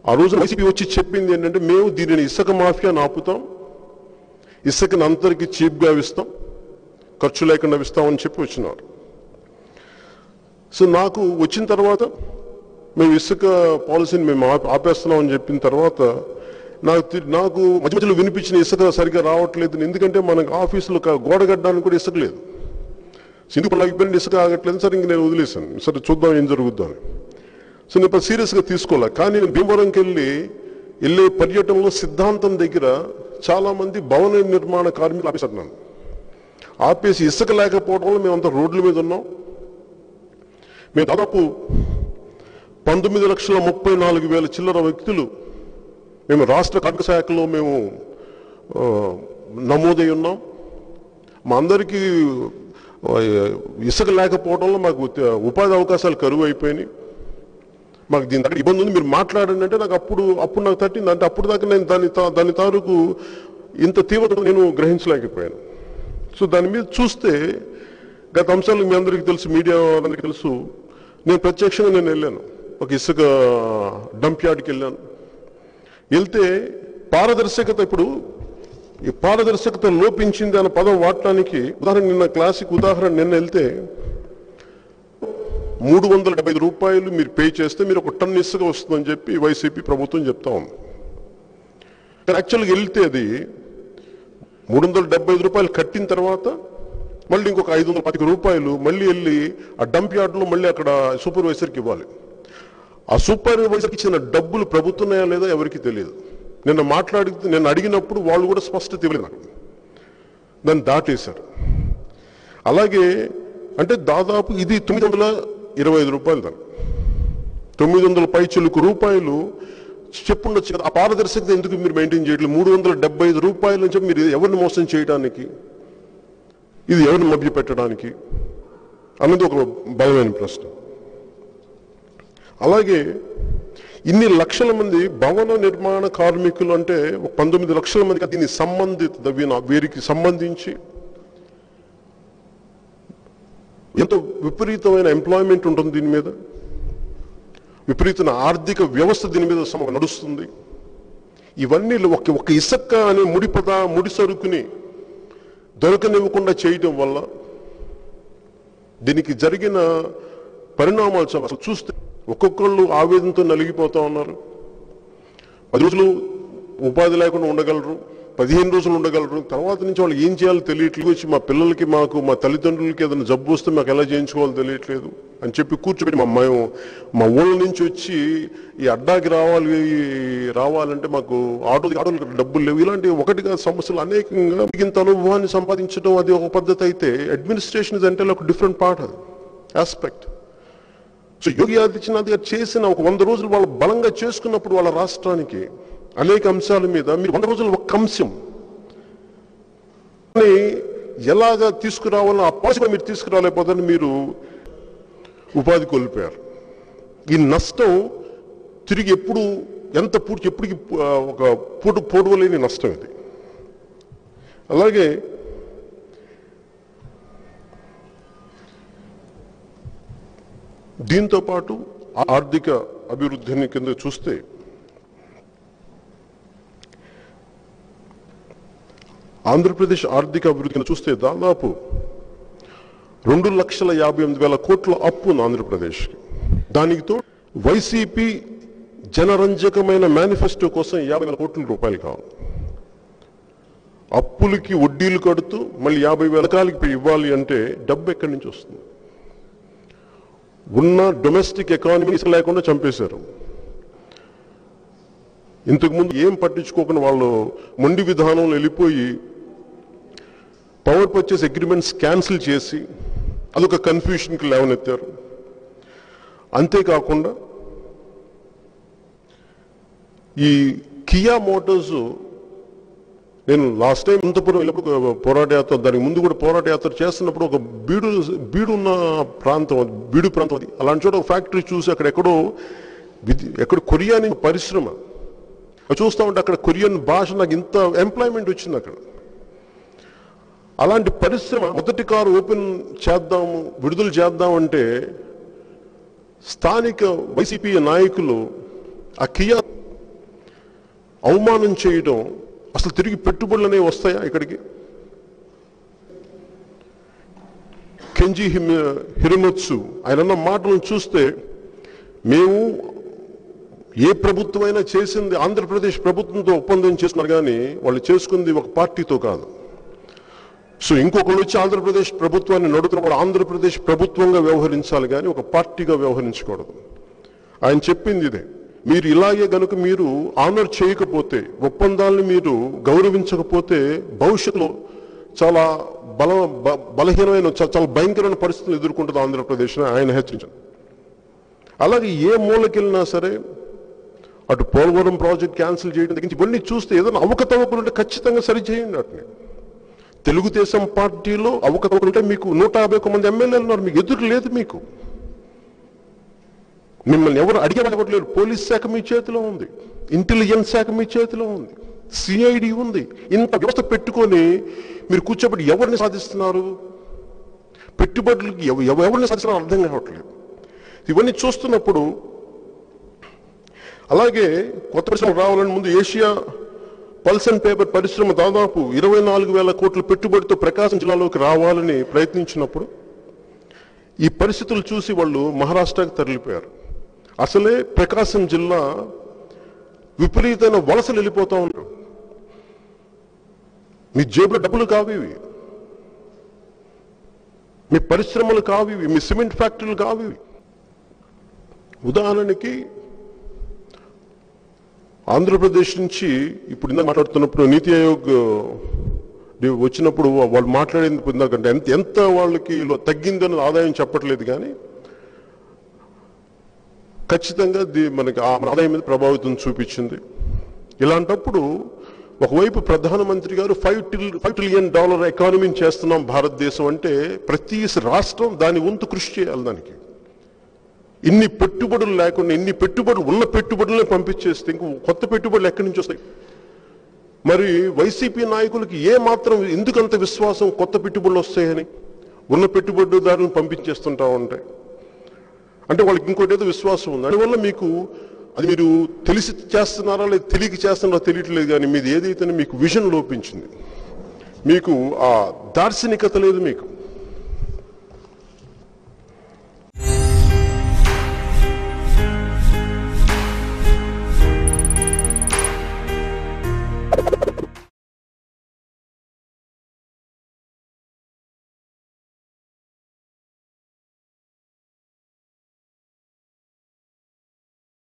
ఆ రోజు వైసీపీ వచ్చి చెప్పింది ఏంటంటే మేము దీనిని ఇసుక మాఫియాను ఆపుతాం ఇసుకని అందరికీ చీప్గా ఇస్తాం ఖర్చు లేకుండా ఇస్తామని చెప్పి వచ్చినారు సో నాకు వచ్చిన తర్వాత మేము ఇసుక పాలసీని మేము ఆప- ఆపేస్తున్నామని చెప్పిన తర్వాత నాకు తి- నాకు మధ్య మధ్యలో వినిపించిన ఇసుక సరిగ్గా రావట్లేదు ఎందుకంటే మనకు ఆఫీసులో ఒక గోడ కట్టడానికి కూడా ఇసుక లేదు సింధు లాగిపోయిన ఇసుక ఆగట్లేదు సరే ఇంక నేను వదిలేశాను సరే చూద్దాం ఏం జరుగుద్దాం సో నేను ఇప్పుడు సీరియస్గా తీసుకోలే కానీ నేను భీమవరంకి వెళ్ళి వెళ్ళే పర్యటనలో సిద్ధాంతం దగ్గర చాలా మంది భవన నిర్మాణ కార్మికులు ఆపేశారు నన్ను ఆపేసి ఇసుక లేకపోవడం వల్ల మేమంతా రోడ్ల మీద ఉన్నాం మేము దాదాపు పంతొమ్మిది లక్షల ముప్పై నాలుగు వేల చిల్లర వ్యక్తులు మేము రాష్ట్ర కార్మిక శాఖలో మేము ఆ, నమోదై ఉన్నాం మా అందరికీ ఆ, ఇసుక లేకపోవడంలో మాకు ఉత- ఉపాధి అవకాశాలు కరువు అయిపోయినాయి మాకు దీని దగ్గర ఇబ్బంది ఉంది మీరు మాట్లాడండి అంటే నాకు అప్పుడు అప్పుడు నాకు తట్టింది అంటే అప్పుడు దాకా నేను దాని తా- దాని తాలూకు ఇంత తీవ్రత నేను గ్రహించలేకపోయాను సో దాని మీద చూస్తే గత అంశాలు మీ అందరికీ తెలుసు మీడియా అందరికీ తెలుసు నేను ప్రత్యక్షంగా నేను వెళ్ళాను ఒక ఇసుక డంప్ యార్డ్కి వెళ్ళాను వెళ్తే పారదర్శకత ఇప్పుడు ఈ పారదర్శకత లోపించింది అన్న పదం వాడటానికి ఉదాహరణ నిన్న క్లాసిక్ ఉదాహరణ నిన్న వెళ్తే మూడు వందల డెబ్బై ఐదు రూపాయలు మీరు పే చేస్తే మీరు ఒక టన్ ఇసుక వస్తుందని చెప్పి వైసీపీ ప్రభుత్వం చెప్తా ఉంది కానీ యాక్చువల్గా వెళ్తే అది మూడు వందల డెబ్బై ఐదు రూపాయలు కట్టిన తర్వాత మళ్ళీ ఇంకొక ఐదు వందల పదికి రూపాయలు మళ్ళీ వెళ్ళి ఆ డంప్ యార్డ్లో మళ్ళీ అక్కడ సూపర్వైజర్కి ఇవ్వాలి ఆ సూపర్వైజర్కి ఇచ్చిన డబ్బులు ప్రభుత్వన్నాయా లేదా ఎవరికి తెలియదు నిన్న మాట్లాడి నేను అడిగినప్పుడు వాళ్ళు కూడా స్పష్టత ఇవ్వలేదు నాకు దాన్ని దాటేశారు అలాగే అంటే దాదాపు ఇది తొమ్మిది వందల ఇరవై ఐదు రూపాయలు దాన్ని తొమ్మిది వందల పై చిలుకు రూపాయలు చెప్పుండొచ్చు కదా ఆ పారదర్శకత ఎందుకు మీరు మెయింటైన్ చేయట్లేదు మూడు వందల డెబ్బై ఐదు రూపాయలు అని చెప్పి మీరు ఎవరిని మోసం చేయడానికి ఇది ఎవరిని మభ్య పెట్టడానికి అన్నది ఒక బలమైన ప్రశ్న అలాగే ఇన్ని లక్షల మంది భవన నిర్మాణ కార్మికులు అంటే ఒక పంతొమ్మిది లక్షల మందికి దీని సంబంధిత వీన- వీరికి సంబంధించి ఎంత విపరీతమైన ఎంప్లాయ్మెంట్ ఉంటుంది దీని మీద విపరీతమైన ఆర్థిక వ్యవస్థ దీని మీద సమ- నడుస్తుంది ఇవన్నీ ఒక ఒక ఇసక్క అనే ముడి పద ముడి సరుకుని దొరకనివ్వకుండా చేయటం వల్ల దీనికి జరిగిన పరిణామాలు చాలా అసలు చూస్తే ఒక్కొక్కళ్ళు ఆవేదనతో నలిగిపోతా ఉన్నారు పది రోజులు ఉపాధి లేకుండా ఉండగలరు పదిహేను రోజులు ఉండగలరు తర్వాత నుంచి వాళ్ళు ఏం చేయాలో తెలియట్లేదు వచ్చి మా పిల్లలకి మాకు మా తల్లిదండ్రులకి ఏదైనా జబ్బు వస్తే మాకు ఎలా చేయించుకోవాలో తెలియట్లేదు అని చెప్పి కూర్చోబెట్టి మా మేము మా ఊళ్ళ నుంచి వచ్చి ఈ అడ్డాకి రావాలి రావాలంటే మాకు ఆటో ఆటోలకు డబ్బులు లేవు ఇలాంటి ఒకటిగా సమస్యలు అనేకంగా ఇంత అనుభవాన్ని సంపాదించడం అది ఒక పద్ధతి అయితే అడ్మినిస్ట్రేషన్ ఇస్ అంటే ఒక డిఫరెంట్ పార్ట్ అది ఆస్పెక్ట్ సో యోగి ఆదిత్యనాథ్ గారు చేసిన ఒక వంద రోజులు వాళ్ళు బలంగా చేసుకున్నప్పుడు వాళ్ళ రాష్ట్రానికి అనేక అంశాల మీద మీరు వంద రోజులు ఒక అంశం కానీ ఎలాగా తీసుకురావాలో ఆ పాలసీ కూడా మీరు తీసుకురాలేకపోతే మీరు ఉపాధి కోల్పోయారు ఈ నష్టం తిరిగి ఎప్పుడు ఎంత పూర్తి ఎప్పటికి ఆ, ఒక పూట పూడవలేని నష్టం ఇది అలాగే దీంతో పాటు ఆర్థిక అభివృద్ధిని కింద చూస్తే ఆంధ్రప్రదేశ్ ఆర్థిక అభివృద్ధి కింద చూస్తే దాదాపు రెండు లక్షల యాభై ఎనిమిది వేల కోట్ల అప్పు ఉంది ఆంధ్రప్రదేశ్కి దానికి తోడు వైసీపీ జనరంజకమైన మేనిఫెస్టో కోసం యాభై వేల కోట్ల రూపాయలు కావాలి అప్పులకి వడ్డీలు కడుతూ మళ్ళీ యాభై వేల ఎకరాలకి ఇవ్వాలి అంటే డబ్బు ఎక్కడి నుంచి వస్తుంది ఉన్న డొమెస్టిక్ ఎకానమీ లేకుండా చంపేశారు ఇంతకుముందు ఏం పట్టించుకోకుండా వాళ్ళు మొండి విధానంలో వెళ్ళిపోయి పవర్ పర్చేస్ అగ్రిమెంట్స్ క్యాన్సిల్ చేసి అదొక కన్ఫ్యూషన్కి లేవనెత్తారు అంతేకాకుండా ఈ కియా మోటార్స్ నేను లాస్ట్ టైం అనంతపురం వెళ్ళినప్పుడు పోరాట యాత్ర దానికి ముందు కూడా పోరాట యాత్ర చేస్తున్నప్పుడు ఒక బీడు బీడు ఉన్న ప్రాంతం అది బీడు ప్రాంతం అది అలాంటి చోట ఒక ఫ్యాక్టరీ చూసి అక్కడ ఎక్కడో విధి- ఎక్కడ కొరియా నుంచి పరిశ్రమ అది చూస్తా ఉంటే అక్కడ కొరియన్ భాష నాకు ఇంత ఎంప్లాయ్మెంట్ వచ్చింది అక్కడ అలాంటి పరిశ్రమ మొదటి కారు ఓపెన్ చేద్దాము విడుదల చేద్దామంటే స్థానిక వైసీపీ నాయకులు ఆ కియా అవమానం చేయడం అసలు తిరిగి పెట్టుబడులు అనేవి వస్తాయా ఇక్కడికి కెంజీ హిమ్ హిరనొత్సు ఆయన అన్న మాటలను చూస్తే మేము ఏ ప్రభుత్వం అయినా చేసింది ఆంధ్రప్రదేశ్ ప్రభుత్వంతో ఒప్పందం చేస్తున్నారు కానీ వాళ్ళు చేసుకుంది ఒక పార్టీతో కాదు సో ఇంకొకళ్ళు వచ్చి ఆంధ్రప్రదేశ్ ప్రభుత్వాన్ని నడుతున్నప్పుడు ఆంధ్రప్రదేశ్ ప్రభుత్వంగా వ్యవహరించాలి కానీ ఒక పార్టీగా వ్యవహరించకూడదు ఆయన చెప్పింది ఇదే మీరు ఇలాగే గనుక మీరు ఆనర్ చేయకపోతే ఒప్పందాలను మీరు గౌరవించకపోతే భవిష్యత్తులో చాలా బల బ- బలహీనమైన చా- చాలా భయంకరమైన పరిస్థితులు ఎదుర్కొంటుంది ఆంధ్రప్రదేశ్ అని ఆయన హెచ్చరించారు అలాగే ఏ మూలకెళ్ళినా సరే అటు పోలవరం ప్రాజెక్ట్ క్యాన్సిల్ చేయడం దగ్గర నుంచి ఇవన్నీ చూస్తే ఏదైనా అవకతవకలు ఉంటే ఖచ్చితంగా సరి చేయండి వాటిని తెలుగుదేశం పార్టీలో అవకతవకలు ఉంటే మీకు నూట యాభై ఒక్క మంది ఎమ్మెల్యేలు ఉన్నారు మీకు ఎదురు లేదు మీకు మిమ్మల్ని ఎవరు అడిగేవారు పోలీస్ శాఖ మీ చేతిలో ఉంది ఇంటెలిజెన్స్ శాఖ మీ చేతిలో ఉంది సిఐడి ఉంది ఇంత వ్యవస్థ పెట్టుకొని మీరు కూర్చోబెట్టి ఎవరిని సాధిస్తున్నారు పెట్టుబడులకి ఎవ- ఎవ- ఎవరిని సాధిస్తున్నారు అర్థం కావట్లేదు ఇవన్నీ చూస్తున్నప్పుడు అలాగే కొత్త పరిశ్రమ రావాలని ముందు ఏషియా పల్స్ అండ్ పేపర్ పరిశ్రమ దాదాపు ఇరవై నాలుగు వేల కోట్ల పెట్టుబడితో ప్రకాశం జిల్లాలోకి రావాలని ప్రయత్నించినప్పుడు ఈ పరిస్థితులు చూసి వాళ్ళు మహారాష్ట్రకి తరలిపోయారు అసలే ప్రకాశం జిల్లా విపరీతమైన వలసలు వెళ్ళిపోతా ఉన్నారు మీ జేబులో డబ్బులు కావు ఇవి మీ పరిశ్రమలు కావు ఇవి మీ సిమెంట్ ఫ్యాక్టరీలు కావు ఇవి ఉదాహరణకి ఆంధ్రప్రదేశ్ నుంచి ఇప్పుడు ఇందాక మాట్లాడుతున్నప్పుడు నీతి ఆయోగ్ ది- వచ్చినప్పుడు వాళ్ళు మాట్లాడేందుకు ఇందాకంటే ఎంత ఎంత వాళ్ళకి లో తగ్గిందని ఆదాయం చెప్పట్లేదు కానీ ఖచ్చితంగా ది మనకి ఆ ఆదాయం మీద ప్రభావితం చూపించింది ఇలాంటప్పుడు ఒకవైపు ప్రధానమంత్రి గారు five trill five trillion dollar ఎకానమీని చేస్తున్నాం భారతదేశం అంటే ప్రతి రాష్ట్రం దాని వంతు కృషి చేయాలి దానికి ఇన్ని పెట్టుబడులు లేకుండా ఇన్ని పెట్టుబడులు ఉన్న పెట్టుబడులనే పంపించేస్తే ఇంకో కొత్త పెట్టుబడులు ఎక్కడి నుంచి వస్తాయి మరి వైసీపీ నాయకులకి ఏ మాత్రం ఎందుకంత విశ్వాసం కొత్త పెట్టుబడులు వస్తాయని ఉన్న పెట్టుబడిదారులను పంపించేస్తుంటా ఉంటాయి అంటే వాళ్ళకి ఇంకోటి ఏదో విశ్వాసం ఉంది అందువల్ల మీకు అది మీరు తెలిసి చేస్తున్నారా లేదా తెలియక చేస్తున్నారా తెలియట్లేదు కానీ మీది ఏదైతే మీకు విజన్ లోపించింది మీకు ఆ దార్శనికత లేదు మీకు